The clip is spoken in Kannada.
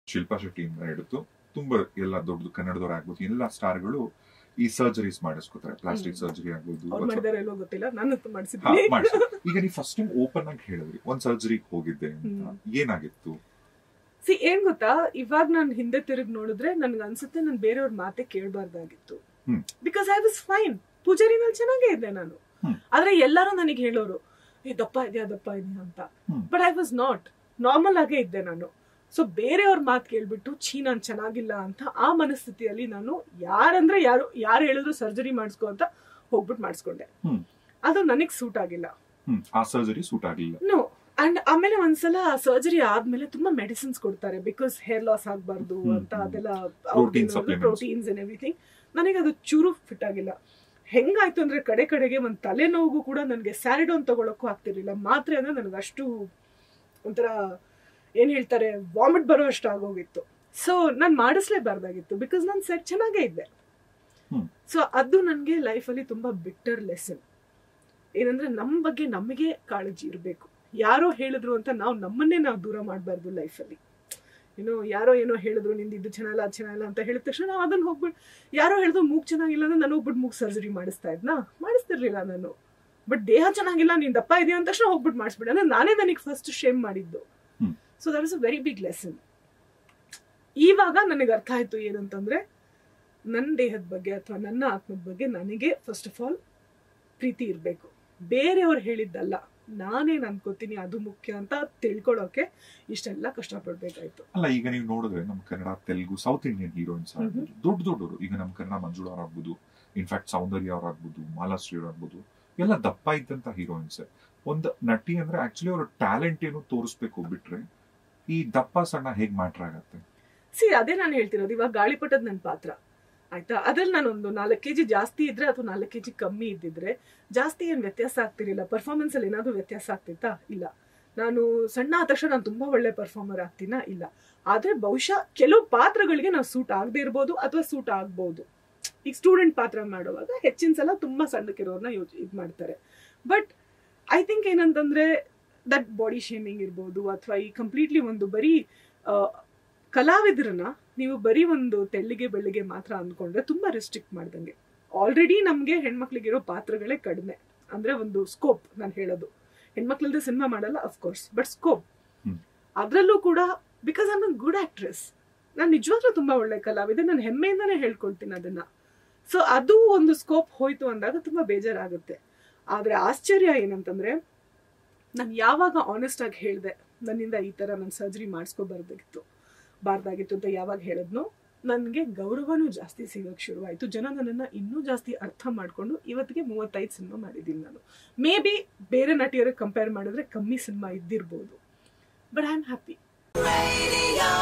ಶಿಲ್ಪಾ ಶೆಟ್ಟಿಯಿಂದ ಹಿಡಿದು ತುಂಬಾ ಎಲ್ಲ ದೊಡ್ಡದು ಕನ್ನಡದವ್ರು ಆಗ್ಬೋದು ಎಲ್ಲ ಸ್ಟಾರ್ಗಳು ಈ ಸರ್ಜರೀಸ್ ಮಾಡಿಸ್ಕೋತಾರೆ ಪ್ಲಾಸ್ಟಿಕ್ ಹ್ಮ್. ಸರ್ಜರಿ ಆಗ್ಬೋದು ಅವ್ರು ಅಥವಾ ಮಾಡಿದಾರೆ ಇಲ್ವೋ ಗೊತ್ತಿಲ್ಲ ನಾನು ಹಾ, ಮಾಡಿಸಿದ್ದೀನಿ ಮಾಡ್ಸಿ. ಈಗ ನೀವು ಫಸ್ಟ್ ಟೈಮ್ ಓಪನ್ ಆಗಿ ಹೇಳಿದ್ರಿ ಒಂದ್ ಸರ್ಜರಿಗೆ ಹೋಗಿದ್ದೆ ಅಂತ ಹ್ಮ್. ಏನಾಗಿತ್ತು ಸಿ ಏನ್ ಗೊತ್ತಾ ಇವಾಗ ನಾನು ಹಿಂದೆ ತಿರುಗಿ ನೋಡಿದ್ರೆ ನನ್ಗೆ ಅನ್ಸುತ್ತೆ ನಾನು ಬೇರೆಯವ್ರ ಮಾತೆ ಕೇಳಬಾರ್ದಾಗಿತ್ತು hmm. Because I was fine ಪೂಜಾರಿನಲ್ಲಿ ಚೆನ್ನಾಗೇ ಇದ್ದೆ ನಾನು ಹ್ಮ್. ಆದ್ರೆ ಎಲ್ಲರೂ ನನಗೆ ಹೇಳೋರು ಏ ದಪ್ಪ ಇದೆಯಾ ದಪ್ಪ ಇದೆಯಾ ಅಂತ hmm. But I was not normal ಆಗೇ ಇದ್ದೆ ನಾನು ಸೊ ಬೇರೆಯವ್ರ ಮಾತು ಕೇಳ್ಬಿಟ್ಟು ಛೀ ನಾನು ಚೆನ್ನಾಗಿಲ್ಲ ಅಂತ ಆ ಮನಸ್ಥಿತಿಯಲ್ಲಿ ನಾನು ಯಾರಂದ್ರೆ ಯಾರು ಯಾರು ಹೇಳಿದ್ರು ಸರ್ಜರಿ ಮಾಡಿಸ್ಕೊ ಅಂತ ಹೋಗ್ಬಿಟ್ಟು ಮಾಡಿಸ್ಕೊಂಡೆ ಹ್ಮ್. ಅದು ನನಗ್ ಸೂಟ್ ಆಗಿಲ್ಲ ಹ್ಮ್ ಆ ಸರ್ಜರಿ ಸೂಟ್ ಆಗಿಲ್ಲ ನೋ ಅಂಡ್ ಆಮೇಲೆ ಒಂದ್ಸಲ ಸರ್ಜರಿ ಆದ್ಮೇಲೆ ತುಂಬಾ ಮೆಡಿಸಿನ್ಸ್ ಕೊಡ್ತಾರೆ ಬಿಕಾಸ್ ಹೇರ್ ಲಾಸ್ ಆಗ್ಬಾರ್ದು ಹ್ಮ್, ಅಂತ ಹ್ಮ್. ಅದೆಲ್ಲ Protein supplements. Proteins and everything ನನಗೆ ಅದು ಚೂರು ಫಿಟ್ ಆಗಿಲ್ಲ ಹೆಂಗಾಯ್ತು ಅಂದ್ರೆ ಕಡೆ ಕಡೆಗೆ ಒಂದ್ ತಲೆನೋವು ಕೂಡ ನನಗೆ ಸ್ಯಾರಿಡೋನ್ ತಗೊಳಕ್ಕೂ ಆಗ್ತಿರ್ಲಿಲ್ಲ ಮಾತ್ರೆ ಅಂದ್ರೆ ನನಗೆ ಅಷ್ಟು ಒಂಥರ ಏನ್ ಹೇಳ್ತಾರೆ ವಾಮಿಟ್ ಬರೋ ಅಷ್ಟು ಆಗೋಗಿತ್ತು ಸೊ ನಾನು ಮಾಡಿಸ್ಲೇಬಾರ್ದಾಗಿತ್ತು ಬಿಕಾಸ್ ನಾನು ಸೆಟ್ ಚೆನ್ನಾಗೇ ಇದ್ದೆ ಹ್ಮ್. ಸೊ ಅದು ನನಗೆ ಲೈಫಲ್ಲಿ ತುಂಬಾ ಬಿಟ್ಟರ್ ಲೆಸನ್ ಏನಂದ್ರೆ ನಮ್ಮ ಬಗ್ಗೆ ನಮಗೆ ಕಾಳಜಿ ಇರಬೇಕು ಯಾರೋ ಹೇಳಿದ್ರು ಅಂತ ನಾವು ನಮ್ಮನ್ನೇ ನಾವು ದೂರ ಮಾಡಬಾರ್ದು ಲೈಫಲ್ಲಿ ಏನೋ ಯಾರೋ ಏನೋ ಹೇಳಿದ್ರು ನಿಂದು ಇದು ಚೆನ್ನಾಗಿಲ್ಲ ಅದು ಚೆನ್ನಾಗಿಲ್ಲ ಅಂತ ಹೇಳಿದ ತಕ್ಷಣ ನಾವು ಅದನ್ನ ಹೋಗ್ಬಿಟ್ಟು ಯಾರೋ ಹೇಳಿದ್ರು ಮೂಗ್ ಚೆನ್ನಾಗಿಲ್ಲ ಅಂದ್ರೆ ನಾನು ಹೋಗ್ಬಿಟ್ಟು ಮೂಗ್ ಸರ್ಜರಿ ಮಾಡಿಸ್ತಾ ಇದ್ನಾ ಮಾಡಿಸ್ತಿರ್ಲಿಲ್ಲ ನಾನು ಬಟ್ ದೇಹ ಚೆನ್ನಾಗಿಲ್ಲ ನೀನ್ ದಪ್ಪ ಇದೆಯಾ ಅಂದ ತಕ್ಷಣ ಹೋಗ್ಬಿಟ್ಟು ಮಾಡಿಸ್ಬಿಡ ಅಂದ್ರೆ ನಾನೇ ನನಗೆ ಫಸ್ಟ್ ಶೇಮ್ ಮಾಡಿದ್ದು hmm. So that is a very big lesson ಇವಾಗ ನನಗೆ ಅರ್ಥ ಆಯ್ತು ಏನಂತಂದ್ರೆ ನನ್ನ ದೇಹದ ಬಗ್ಗೆ ಅಥವಾ ನನ್ನ ಆತ್ಮದ ಬಗ್ಗೆ ನನಗೆ ಫಸ್ಟ್ ಆಫ್ ಆಲ್ ಪ್ರೀತಿ ಇರಬೇಕು ಬೇರೆಯವ್ರು ಹೇಳಿದ್ದಲ್ಲ ನಾನೇನ್ ಅನ್ಕೋತೀನಿ ಅದು ಮುಖ್ಯ ಅಂತ ತಿಳ್ಕೊಳ್ಳೋಕೆ ಇಷ್ಟೆಲ್ಲ ಕಷ್ಟಪಡ್ಬೇಕಾಯ್ತು ಅಲ್ಲ ಈಗ ನೀವು ನೋಡಿದ್ರೆ ನಮ್ಮ Kannada Telugu South Indian heroines ಆಗ್ಬೋದು ದೊಡ್ಡ ದೊಡ್ಡವರು ಈಗ ನಮ್ಮ ಕನ್ನಡ ಮಂಜುಳ ಅವ್ರು ಆಗ್ಬೋದು ಇನ್ಫ್ಯಾಕ್ಟ್ ಸೌಂದರ್ಯ ಅವ್ರು ಆಗ್ಬೋದು ಮಾಲಾಶ್ರೀ ಅವ್ರು ಆಗ್ಬೋದು ಎಲ್ಲ ದಪ್ಪ ಇದ್ದಂತ ಹೀರೋಯಿನ್ಸ್ ಒಂದು ನಟಿ ಅಂದ್ರೆ ಆಕ್ಚುಲಿ ಅವ್ರ ಟ್ಯಾಲೆಂಟ್ ಏನು ತೋರಿಸ್ಬೇಕು ಬಿಟ್ರೆ ಈ ದಪ್ಪ ಸಣ್ಣ ಹೇಗ್ ಮ್ಯಾಟ್ರ್ ಆಗತ್ತೆ ಸಿ ಅದೇ ನಾನು ಹೇಳ್ತಿರೋದು ಇವಾಗ ಗಾಳಿಪಟದ ನನ್ನ ಪಾತ್ರ ಆಯ್ತಾ ಅದ್ರಲ್ಲಿ ನಾನು ಒಂದು ನಾಲ್ಕು ಕೆಜಿ ಜಾಸ್ತಿ ಇದ್ರೆ ಅಥವಾ ನಾಲ್ಕು ಕೆಜಿ ಕಮ್ಮಿ ಇದ್ದಿದ್ರೆ ಜಾಸ್ತಿ ಏನ್ ವ್ಯತ್ಯಾಸ ಆಗ್ತಿರ್ಲಿಲ್ಲ ಪರ್ಫಾರ್ಮೆನ್ಸ್ ಅಲ್ಲಿ ಏನಾದ್ರು ವ್ಯತ್ಯಾಸ ಆಗ್ತಿತ್ತಾ ಇಲ್ಲ ನಾನು ಸಣ್ಣ ಆದ ತಕ್ಷಣ ನಾನು ತುಂಬಾ ಒಳ್ಳೆ ಪರ್ಫಾರ್ಮರ್ ಆಗ್ತೀನಾ ಇಲ್ಲ ಆದ್ರೆ ಬಹುಶಃ ಕೆಲವು ಪಾತ್ರಗಳಿಗೆ ನಾವು ಸೂಟ್ ಆಗದೆ ಇರ್ಬೋದು ಅಥವಾ ಸೂಟ್ ಆಗ್ಬೋದು ಈಗ ಸ್ಟೂಡೆಂಟ್ ಪಾತ್ರ ಮಾಡುವಾಗ ಹೆಚ್ಚಿನ ಸಲ ತುಂಬಾ ಸಣ್ಣಕ್ಕಿರೋರ್ನ ಯೋಚ್ ಇದು ಮಾಡ್ತಾರೆ ಬಟ್ ಐ ಥಿಂಕ್ ಏನಂತಂದ್ರೆ ದಟ್ ಬಾಡಿ ಶೇಮಿಂಗ್ ಇರ್ಬೋದು ಅಥವಾ ಈ ಕಂಪ್ಲೀಟ್ಲಿ ಒಂದು ಬರೀ ಆ, ಕಲಾವಿದರನ್ನ ನೀವು ಬರೀ ಒಂದು ತೆಳ್ಳಿಗೆ ಬೆಳ್ಳಿಗೆ ಮಾತ್ರ ಅಂದ್ಕೊಂಡ್ರೆ ತುಂಬಾ ರೆಸ್ಟ್ರಿಕ್ಟ್ ಮಾಡ್ದಂಗೆ ಆಲ್ರೆಡಿ ನಮ್ಗೆ ಹೆಣ್ಮಕ್ಳಿಗಿರೋ ಪಾತ್ರಗಳೇ ಕಡಿಮೆ ಅಂದ್ರೆ ಒಂದು ಸ್ಕೋಪ್ ನಾನು ಹೇಳೋದು ಹೆಣ್ಮಕ್ಳಲ್ದೆ ಸಿನಿಮಾ ಮಾಡಲ್ಲ ಅಫ್ಕೋರ್ಸ್ ಬಟ್ ಸ್ಕೋಪ್ ಹ್ಮ್. ಅದ್ರಲ್ಲೂ ಕೂಡ because I'm an good actress ನಾನು ನಿಜವಾಗ್ಲೂ ತುಂಬಾ ಒಳ್ಳೆ ಕಲಾವಿದೆ ನಾನು ಹೆಮ್ಮೆಯಿಂದಾನೇ ಹೇಳ್ಕೊಳ್ತೀನಿ ಅದನ್ನ ಸೊ ಅದು ಒಂದು ಸ್ಕೋಪ್ ಹೋಯ್ತು ಅಂದಾಗ ತುಂಬಾ ಬೇಜಾರಾಗುತ್ತೆ ಆದ್ರೆ ಆಶ್ಚರ್ಯ ಏನಂತಂದ್ರೆ ನಾನು ಯಾವಾಗ ಆನೆಸ್ಟ್ ಆಗಿ ಹೇಳಿದೆ ನನ್ನಿಂದ ಈ ತರ ನಾನು ಸರ್ಜರಿ ಮಾಡಿಸ್ಕೋಬಾರ್ದಾಗಿತ್ತು ಬಾರ್ದಾಗಿತ್ತು ಅಂತ ಯಾವಾಗ ಹೇಳಿದ್ನೋ ನನಗೆ ಗೌರವನೂ ಜಾಸ್ತಿ ಸಿಗಕ್ಕೆ ಶುರುವಾಯಿತು ಜನ ನನ್ನನ್ನು ಇನ್ನೂ ಜಾಸ್ತಿ ಅರ್ಥ ಮಾಡಿಕೊಂಡು ಇವತ್ತಿಗೆ ಮೂವತ್ತೈದು ಸಿನಿಮಾ ಮಾಡಿದ್ದೀನಿ ನಾನು ಮೇ ಬಿ ಬೇರೆ ನಟಿಯರಿಗೆ ಕಂಪೇರ್ ಮಾಡಿದ್ರೆ ಕಮ್ಮಿ ಸಿನಿಮಾ ಇದ್ದಿರ್ಬೋದು but I am happy Radio